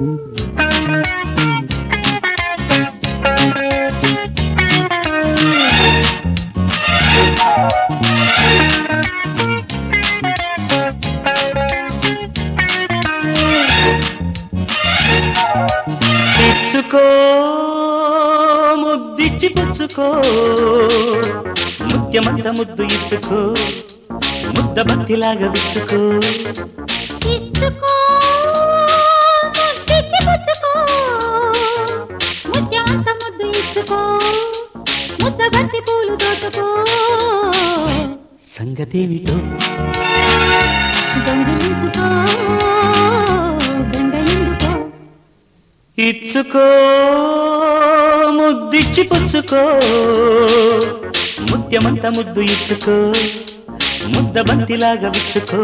ఇచ్చుకో ముద్దిచ్చి పుచ్చుకో ముత్యమంత ముద్దు ఇచ్చుకో ముద్ద బంతిలాగా విచ్చుకో ఇచ్చుకో ముద్దిచ్చి పుచ్చుకో ముత్యమంత ముద్దు ఇచ్చుకో ముద్ద బంతి పూలు దోచుకో సంగతేమిటో దొంగిలించుకో బెండ ఎందుకో ఇచ్చుకో ముద్దిచ్చి పుచ్చుకో ముత్యమంత ముద్దు ఇచ్చుకో ముద్ద బంతిలాగా విచ్చుకో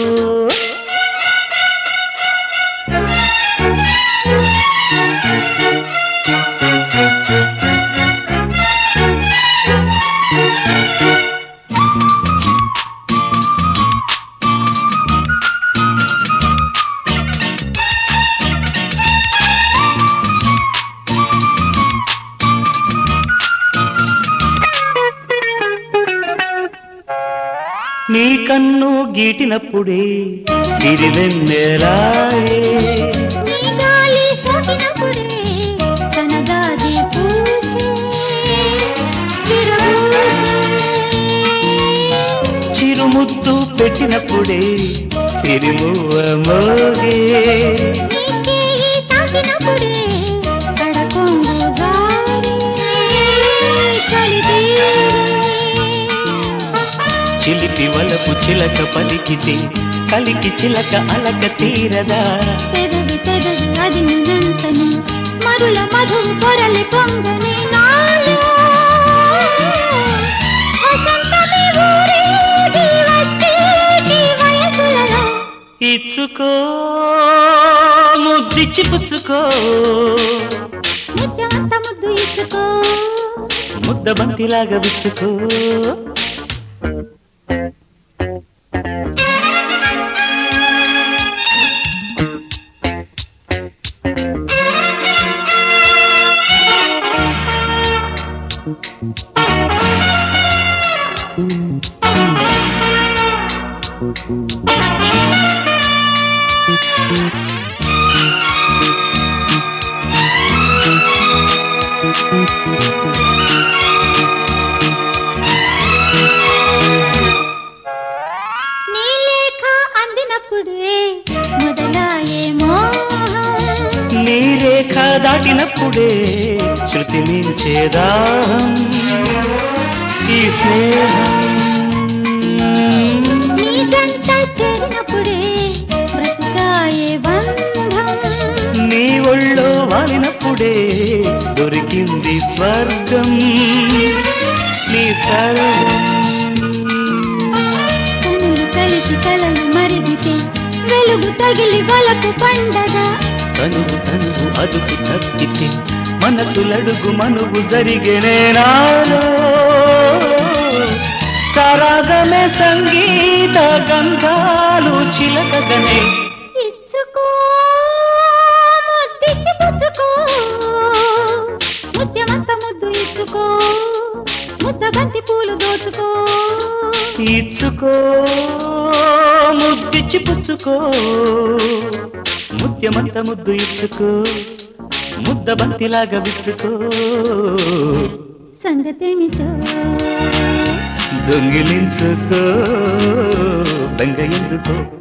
నీ కన్ను గీటినప్పుడే సిరివెన్నెలాయే నీ గాలి సోకినప్పుడే సనగాది పూసే విరబూసే. చిరుముద్దు పెట్టినప్పుడే సిరిమువ్వ మోగే నీకే ఈ తాకినప్పుడే కడకొంగు జారే చలి తీరే. చిలిపి వలపు చిలక పలికితే కలికి చిలక అలక తీరదా పెదవి పెదవి అది నినంతను మరుల మధు పొరలి పొంగని నాలో వసంతమి ఊరేగి వచ్చేటి వయసులలో ఇచ్చుకో ముద్దిచ్చి పుచ్చుకో నిత్యమంత ముద్దు ఇచ్చుకో ముద్ద బంతిలాగా విచ్చుకో నీ లేఖ అందినప్పుడే మొదలాయే మోహం నీ రేఖ దాటినప్పుడే శృతి మించేదాహం ఈ స్నేహం నీ జంట చేరినప్పుడే బ్రతుకాయే బంధం నీ ఒళ్ళో వాలినప్పుడే దొరికింది స్వర్గం నీ సర్వం కనులు కలిసి కలలు మరిగితే వెలుగు తగిలి వలకు పండగ తనువు తనువు అదుపు తప్పితే మనసులడుగు మనుగు జరిగేనే నాలో సరాగమే సంగీత గంధాలు చిలకగనే ఇచ్చుకో ముద్దిచ్చి పుచ్చుకో ముత్యమంత ముద్దు ఇచ్చుకో ముద్ద బంతి పూలు దోచుకో ఇచ్చుకో ముద్దిచ్చి పుచ్చుకో ముత్యమంత ముద్దు ఇచ్చుకో ముద్ద బంతిలాగా విచ్చుకో సంగతేమిటో దొంగిలించుకో బెంగ ఎందుకో